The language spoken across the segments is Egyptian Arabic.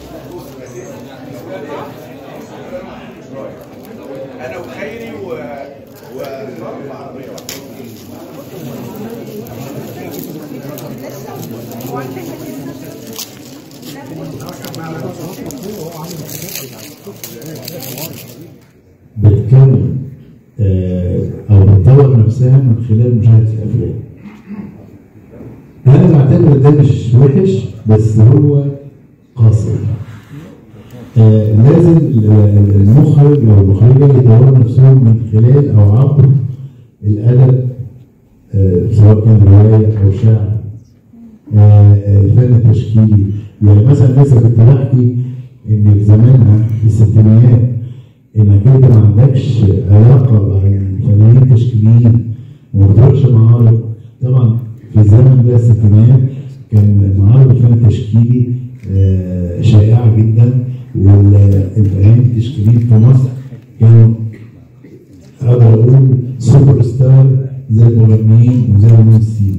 انا وخيري و و عربيه واحده بتكون آه، او بتطور نفسها من خلال مشاهده الافلام. انا بعتبر ده مش وحش بس هو قاصر. آه، لازم ال- ال- المخرج او المخرجه يطوروا نفسهم من خلال او عبر الادب آه، سواء كان روايه او شعر آه، الفن التشكيلي يعني مثلا لسه كنت بحكي ان في زمانها في الستينيات انك انت ما عندكش علاقه مع الفنانين التشكيليين وما بتروحش معارض طبعا في الزمن ده الستينيات كان معارض الفن التشكيلي آه، شائعه جدا والفنانين التشكيليين في مصر كانوا اقدر اقول سوبر ستار زي المغنيين وزي الممثلين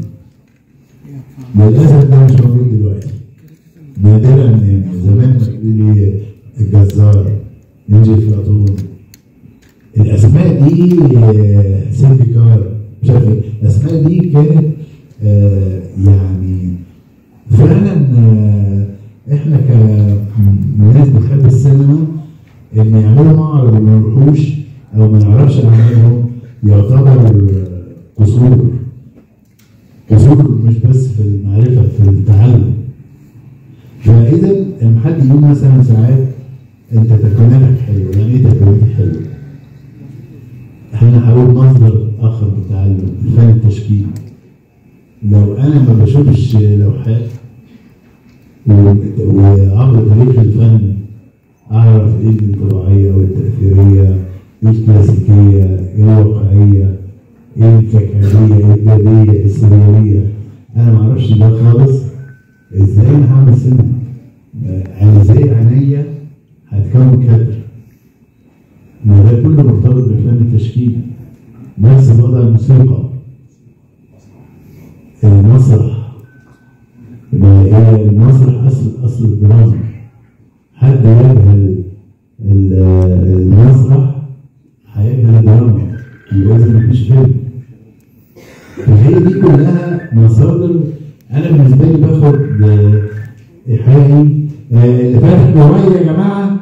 للاسف ده مش موجود دلوقتي نادرا يعني زمان ما تقول لي الجزار نينجا فلاطون الاسماء دي آه، سيلفي كار مش عارف ايه الاسماء دي كانت آه، يعني فعلا آه، احنا كناس بنحب السينما ان يعملوا معرض وما نروحوش او ما نعرفش اعمالهم يعتبر قصور قصور مش بس في المعرفه في التعلم فاذا لما حد يقول مثلا ساعات انت تكوينك حلو يعني ايه تكوينك حلو؟ احنا هقول مصدر اخر للتعلم الفن التشكيلي لو انا ما بشوفش لوحات و- وعبر تاريخ الفن اعرف ايه الانطباعيه والتاثيريه ايه الكلاسيكيه ايه الواقعيه ايه الكاكاديه ايه الداديه ايه السرياليه انا ما اعرفش ده خالص ازاي انا هعمل سينما آه، انا ازاي عينيا هتكون كادر ما ده كله مرتبط بالفن التشكيلي نفس الوضع الموسيقى المسرح ما هي المسرح اصل اصل الدراما حد يجهل ال- المسرح هيجهل الدراما يبقى اذا مفيش فيلم فهي دي كلها مصادر انا بالنسبه لي باخد آه، ايحائي آه، اللي فاتح ورايا يا جماعه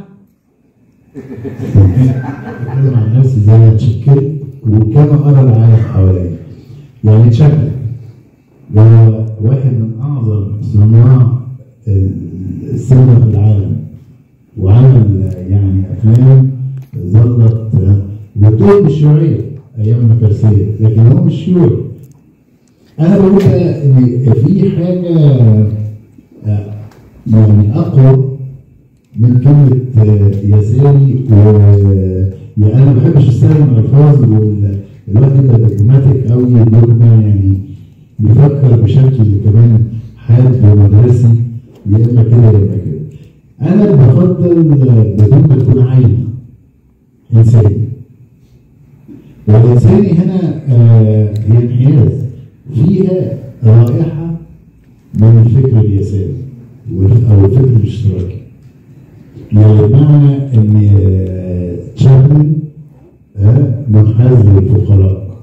بتكلم عن نفسي زي ما اتشكلت وكما ارى العالم حواليا يعني اتشكل وهو واحد من اعظم صناع السينما في العالم وعمل يعني افلام ظلت بتقول بالشيوعيه ايام المكرسيه لكن هو مش شيوعي انا بقول بقى ان في حاجه آه، يعني اقوى من كلمه آه، يساري و يعني انا ما بحبش استخدم الفاظ والوقت ده دوجماتيك قوي دوجما يعني بيفكر بشكل كمان حاد ومدرسي يا اما كده يا اما كده انا بفضل بدون ما تكون عايمه انساني والإنساني هنا آه، هي انحياز فيها رائحة من الفكر اليساري وال- أو الفكر الاشتراكي يعني بمعنى إن آه، تشابلن آه، منحاز للفقراء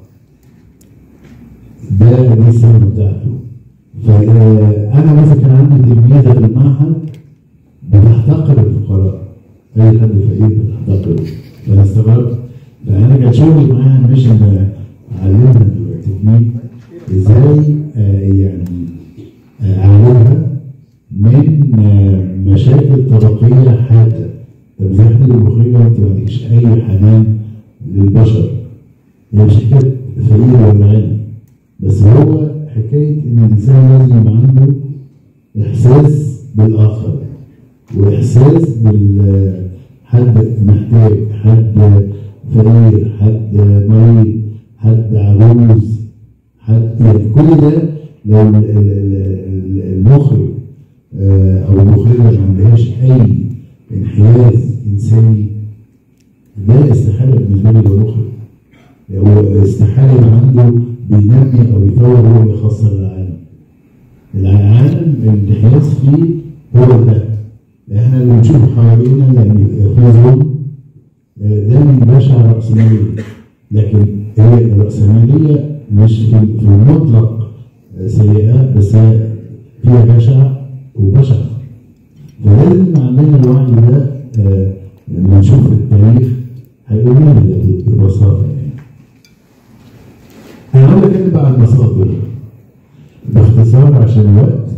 ده دي السينما بتاعته فأنا مثلا كان عندي تلميذة في المعهد بتحتقر الفقراء أي حد فقير بتحتقره فأنا استغربت فأنا كان شغلي معاها مش إن أعلمها التكنيك إزاي آه، يعني آه، أعالجها من آه، مشاكل طبقية حادة طب زي احنا المخرجة أنت ما عندكش أي حنان للبشر هي مش حكاية فقير ولا غني بس هو حكاية إن الإنسان لازم يبقى عنده إحساس بالآخر وإحساس بالحد محتاج حد فقير حد مريض حد عجوز حد يعني كل ده لو ال- ال- ال- المخرج آه، أو المخرجة ما عندهاش أي انحياز إنساني ده استحالة بالنسبة لي يبقى مخرج هو استحالة يبقى عنده بينمي أو يطور هو يخسر العالم العالم الانحياز فيه هو ده احنا اللي بنشوفه حوالينا يعني في ظلم آه، ده من بشع الرأسمالية لكن هي الرأسمالية مش في في المطلق سيئة بس هي فيها جشع وبشع فلازم يبقى عندنا الوعي ده آه، لما نشوف التاريخ هيقول لنا ده ببساطة يعني أنا عاوز أتكلم بقى عن المصادر باختصار عشان الوقت